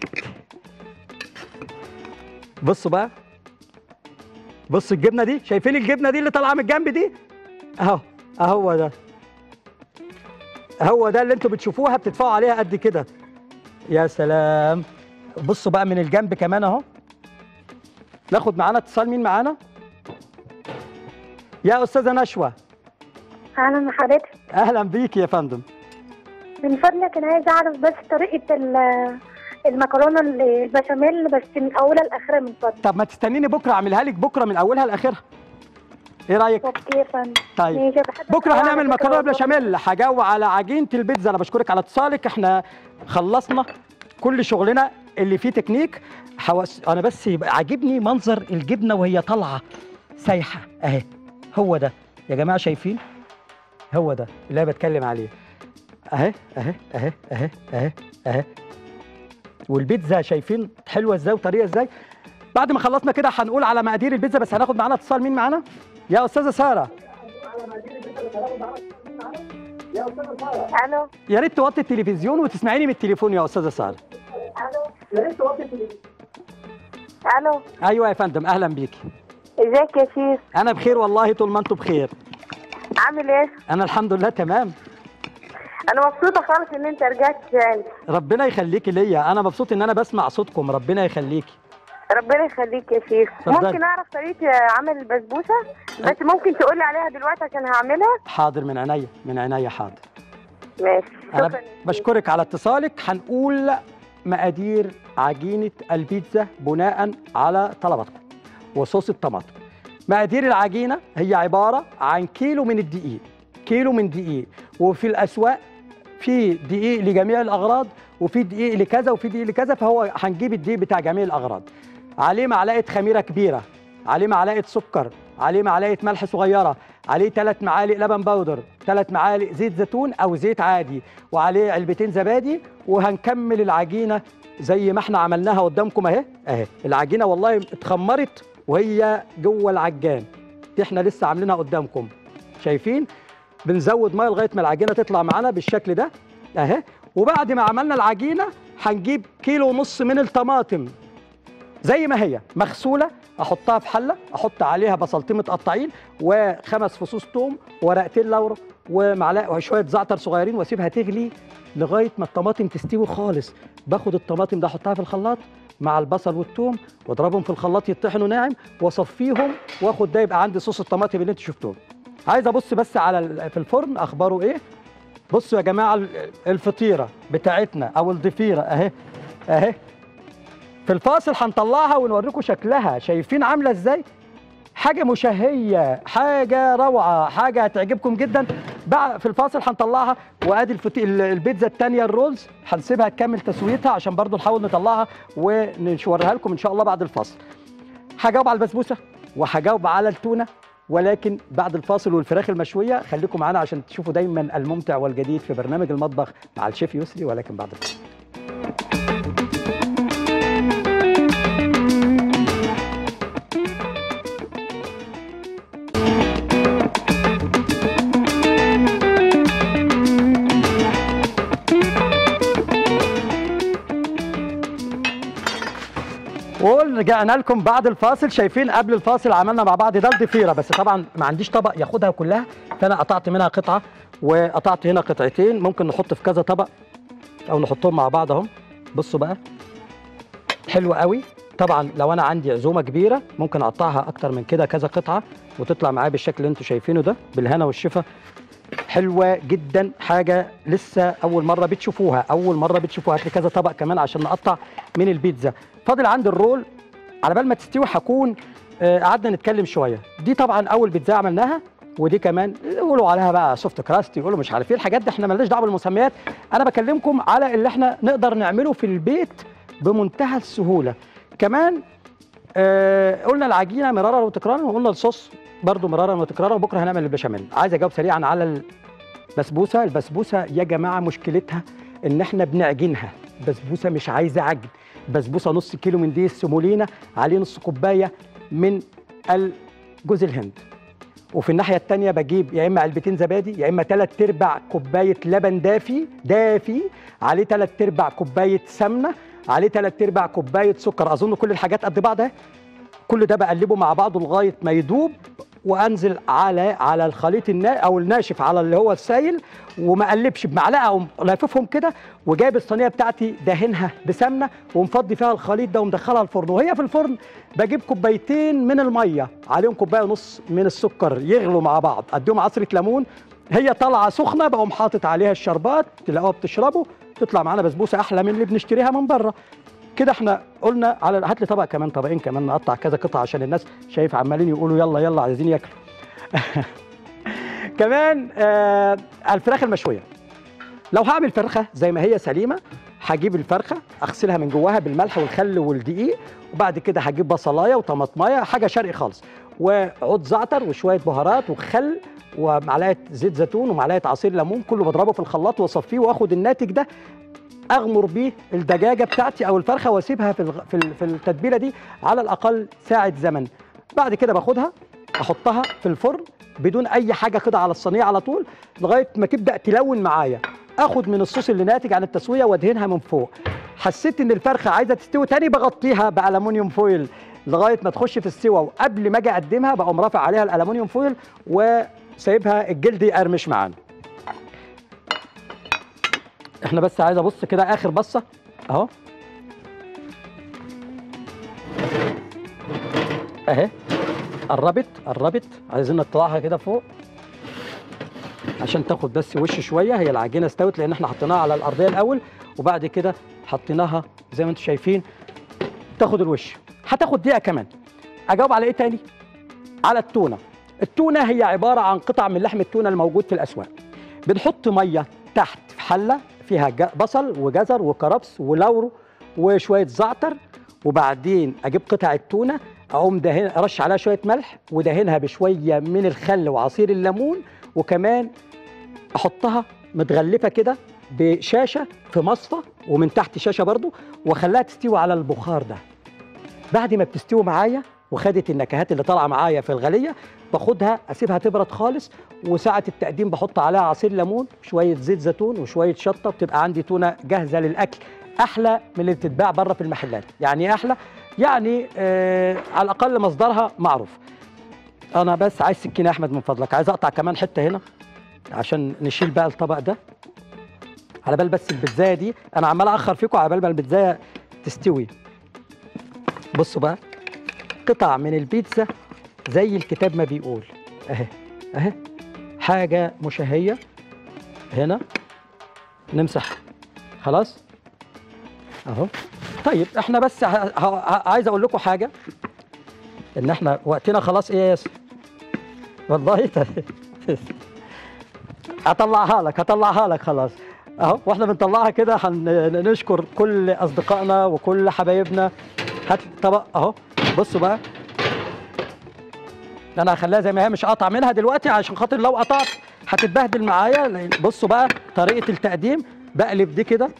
بصوا بقى بصوا الجبنه دي شايفين الجبنه دي اللي طالعه من الجنب دي اهو اهو ده هو ده اللي انتوا بتشوفوها بتدفعوا عليها قد كده يا سلام بصوا بقى من الجنب كمان اهو ناخد معانا اتصال مين معانا يا استاذه نشوى اهلا حضرتك اهلا بيك يا فندم من فضلك انا عايزه اعرف بس طريقه ال- المكرونه البشاميل بس من اولها لاخرها من فضلك طب ما تستنيني بكره اعملها لك بكره من اولها لاخرها ايه رايك اوكي يا فندم طيب ماشي، بحب بكره أسمع هنعمل على فكرة مكرونه والله. بشاميل هجاوب على عجينه البيتزا انا بشكرك على اتصالك احنا خلصنا كل شغلنا اللي فيه تكنيك حواس انا بس يبقى عاجبني منظر الجبنه وهي طالعه سايحه اهي هو ده يا جماعه شايفين هو ده اللي انا بتكلم عليه اهي اهي اهي اهي اهي اهي والبيتزا شايفين حلوه ازاي وطريقه ازاي بعد ما خلصنا كده هنقول على مقادير البيتزا بس هناخد معانا اتصال مين معانا يا استاذه ساره الو يا ريت توطي التلفزيون وتسمعيني من التليفون يا استاذه ساره الو ايوه يا فندم اهلا بيكي ازيك يا شيخ انا بخير والله طول ما انتم بخير عامل ايه انا الحمد لله تمام انا مبسوطه خالص ان انت رجعت يعني ربنا يخليكي ليا انا مبسوط ان انا بسمع صوتكم ربنا يخليكي ربنا يخليك يا شيخ اتفضلي. ممكن اعرف طريقه عمل البسبوسه بس ممكن تقولي عليها دلوقتي عشان هعملها حاضر من عينيا من عينيا حاضر ماشي انا شكرا بشكرك على اتصالك هنقول مقادير عجينه البيتزا بناء على طلباتكم وصوص الطماطم مقادير العجينه هي عباره عن كيلو من الدقيق كيلو من دقيق وفي الاسواق في دقيق لجميع الاغراض وفي دقيق لكذا وفي دقيق لكذا فهو هنجيب الدقيق بتاع جميع الاغراض عليه معلقه خميره كبيره عليه معلقه سكر عليه معلقه ملح صغيره عليه ثلاث معالق لبن بودر ثلاث معالق زيت زيتون او زيت عادي وعليه علبتين زبادي وهنكمل العجينه زي ما احنا عملناها قدامكم اهي اهي العجينه والله اتخمرت وهي جوه العجان دي احنا لسه عاملينها قدامكم شايفين بنزود ميه لغايه ما العجينه تطلع معانا بالشكل ده اهي وبعد ما عملنا العجينه هنجيب كيلو ونص من الطماطم زي ما هي مغسوله احطها في حله احط عليها بصلتين متقطعين وخمس فصوص توم ورقتين لورا ومعلقه وشويه زعتر صغيرين واسيبها تغلي لغايه ما الطماطم تستوي خالص باخد الطماطم ده احطها في الخلاط مع البصل والثوم واضربهم في الخلاط يطحنوا ناعم واصفيهم واخد ده يبقى عندي صوص الطماطم اللي انتوا شفتوه عايز ابص بس على ال- في الفرن اخباره ايه بصوا يا جماعه ال- الفطيره بتاعتنا او الضفيره اهي اهي في الفاصل هنطلعها ونوريكم شكلها شايفين عامله ازاي حاجه مشهيه حاجه روعه حاجه هتعجبكم جدا بقى في الفاصل هنطلعها وادي الفطي... ال- البيتزا الثانيه الرولز هنسيبها تكمل تسويتها عشان برضو نحاول نطلعها ونوريها لكم ان شاء الله بعد الفاصل هجاوب على البسبوسه وهجاوب على التونه ولكن بعد الفاصل والفراخ المشويه خليكم معانا عشان تشوفوا دايما الممتع والجديد في برنامج المطبخ مع الشيف يسري ولكن بعد الفاصل ورجعنا لكم بعد الفاصل شايفين قبل الفاصل عملنا مع بعض ده الضفيره بس طبعا ما عنديش طبق ياخدها كلها فانا قطعت منها قطعه وقطعت هنا قطعتين ممكن نحط في كذا طبق او نحطهم مع بعض اهم بصوا بقى حلوه قوي طبعا لو انا عندي عزومه كبيره ممكن اقطعها اكتر من كده كذا قطعه وتطلع معايا بالشكل اللي انتوا شايفينه ده بالهنا والشفا حلوه جدا حاجه لسه اول مره بتشوفوها اول مره بتشوفوها هات لي كذا طبق كمان عشان نقطع من البيتزا فاضل عندي الرول على بال ما تستوي هكون آه، قعدنا نتكلم شويه دي طبعا اول بيتزا عملناها ودي كمان يقولوا عليها بقى سوفت كراست يقولوا مش عارف ايه الحاجات دي احنا مالناش دعوه بالمسميات انا بكلمكم على اللي احنا نقدر نعمله في البيت بمنتهى السهوله كمان آه قلنا العجينه مرارا وتكرارا وقلنا الصوص برضو مرارا وتكرارا وبكره هنعمل البشاميل عايز اجاوب سريعا على البسبوسه البسبوسه يا جماعه مشكلتها ان احنا بنعجنها بسبوسه مش عايزه عجن بسبوسه نص كيلو من دي السمولينا عليه نص كوبايه من جوز الهند وفي الناحيه الثانيه بجيب يا اما علبتين زبادي يا اما ثلاث ارباع كوبايه لبن دافي دافي عليه ثلاث ارباع كوبايه سمنه عليه ثلاث ارباع كوبايه سكر اظن كل الحاجات قد بعض اهي كل ده بقلبه مع بعضه لغايه ما يدوب وانزل على على الخليط النا او الناشف على اللي هو السايل وما اقلبش بمعلقه او لاففهم كده وجايب الصينيه بتاعتي دهنها بسمنه ومفضي فيها الخليط ده ومدخلها الفرن وهي في الفرن بجيب كوبايتين من الميه عليهم كوبايه ونص من السكر يغلوا مع بعض اديهم عصره ليمون هي طالعه سخنه بقوم حاطط عليها الشربات تلاقوها بتشربه تطلع معانا بسبوسه احلى من اللي بنشتريها من بره كده احنا قلنا على هات لي طبق كمان طبقين كمان نقطع كذا قطعه عشان الناس شايف عمالين يقولوا يلا يلا عايزين ياكلوا كمان آه الفراخ المشويه لو هعمل فرخه زي ما هي سليمه هجيب الفرخه اغسلها من جواها بالملح والخل والدقيق وبعد كده هجيب بصلايه وطماطمايه حاجه شرقي خالص وعود زعتر وشويه بهارات وخل ومعلقه زيت زيتون ومعلقه عصير ليمون كله بضربه في الخلاط واصفيه واخد الناتج ده اغمر بيه الدجاجه بتاعتي او الفرخه واسيبها في الغ- في ال- في التتبيله دي على الاقل ساعه زمن بعد كده باخدها احطها في الفرن بدون اي حاجه كده على الصينيه على طول لغايه ما تبدا تلون معايا اخد من الصوص اللي ناتج عن التسويه وادهنها من فوق حسيت ان الفرخه عايزه تستوي تاني بغطيها بالومنيوم فويل لغايه ما تخش في السوا وقبل ما اجي اقدمها بقوم رافع عليها الالومنيوم فويل وسايبها الجلد يقرمش معانا احنا بس عايز ابص كده اخر بصه اهو اهي قربت قربت عايزين نطلعها كده فوق عشان تاخد بس وش شويه هي العجينه استوت لان احنا حطيناها على الارضيه الاول وبعد كده حطيناها زي ما انتم شايفين تاخد الوش هتاخد دقيقه كمان اجاوب على ايه تاني على التونه التونه هي عباره عن قطع من لحم التونه الموجود في الاسواق بنحط ميه تحت في حله فيها ج- بصل وجزر وكرفس ولورو وشويه زعتر وبعدين اجيب قطع التونه اقوم دهن ارش عليها شويه ملح ودهنها بشويه من الخل وعصير الليمون وكمان احطها متغلفه كده بشاشه في مصفى ومن تحت شاشه برضو واخليها تستوي على البخار ده بعد ما بتستوي معايا وخدت النكهات اللي طالعه معايا في الغليه باخدها اسيبها تبرد خالص وساعه التقديم بحط عليها عصير ليمون شويه زيت زيتون وشويه شطه بتبقى عندي تونه جاهزه للاكل احلى من اللي بتتباع بره في المحلات يعني ايه احلى يعني آه على الاقل مصدرها معروف انا بس عايز سكينه يا احمد من فضلك عايز اقطع كمان حته هنا عشان نشيل بقى الطبق ده على بال بس البيتزايه دي انا عمال اخر فيكم على بال ما البيتزايه تستوي بصوا بقى قطع من البيتزا زي الكتاب ما بيقول اهي اهي حاجه مشهيه هنا نمسح خلاص اهو طيب احنا بس ه- ه- عايز اقول لكم حاجه ان احنا وقتنا خلاص ايه يا ياسر والله هطلعها لك هطلعها لك خلاص اهو واحنا بنطلعها كده هنشكر كل اصدقائنا وكل حبايبنا هات طبق اهو بصوا بقى انا هخليها زي ما هي مش قاطع منها دلوقتي عشان خاطر لو قطعت هتتبهدل معايا لأن- بصوا بقى طريقه التقديم بقلب دي كده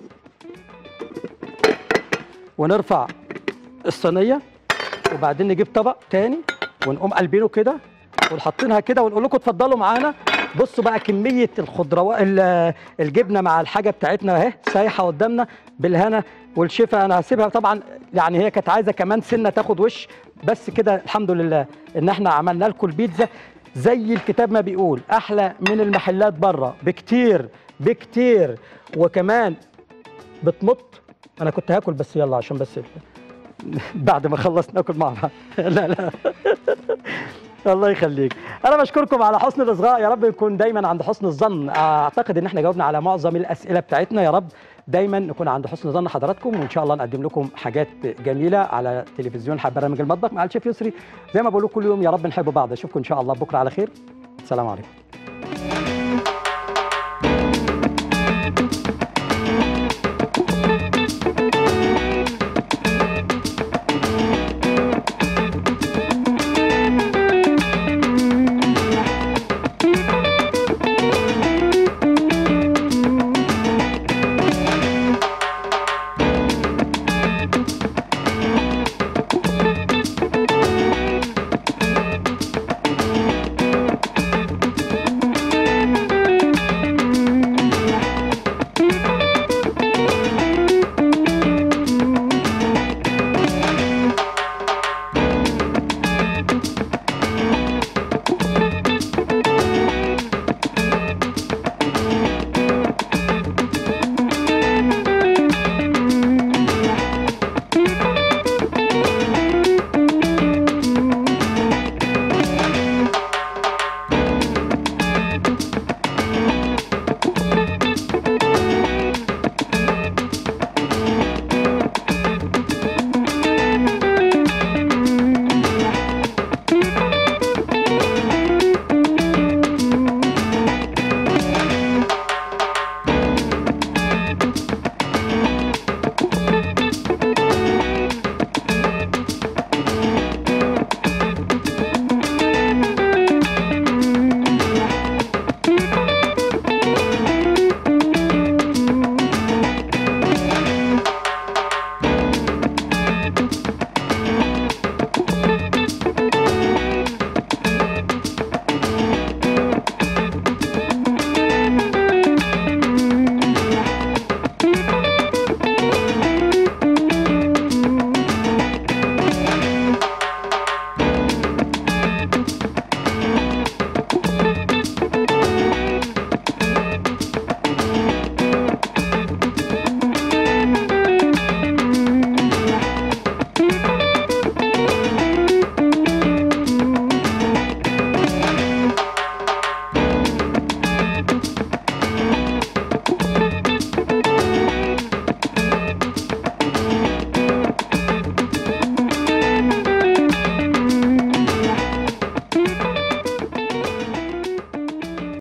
ونرفع الصينيه وبعدين نجيب طبق تاني ونقوم قلبينه كده ونحطينها كده ونقول لكم اتفضلوا معانا بصوا بقى كميه الخضروات ال- الجبنه مع الحاجه بتاعتنا اهي سايحه قدامنا بالهنا والشفا انا هسيبها طبعا يعني هي كانت عايزه كمان سنه تاخد وش بس كده الحمد لله ان احنا عملنا لكم البيتزا زي الكتاب ما بيقول احلى من المحلات بره بكتير بكتير وكمان بتمط انا كنت هاكل بس يلا عشان بس بعد ما خلص ناكل مع بعض لا لا الله يخليك انا بشكركم على حسن الاصغاء يا رب نكون دايما عند حسن الظن اعتقد ان احنا جاوبنا على معظم الاسئله بتاعتنا يا رب دايما نكون عند حسن ظن حضراتكم وان شاء الله نقدم لكم حاجات جميله على تلفزيون حب برنامج المطبخ مع الشيف يسري زي ما بقول كل يوم يا رب نحب بعض اشوفكم ان شاء الله بكره على خير السلام عليكم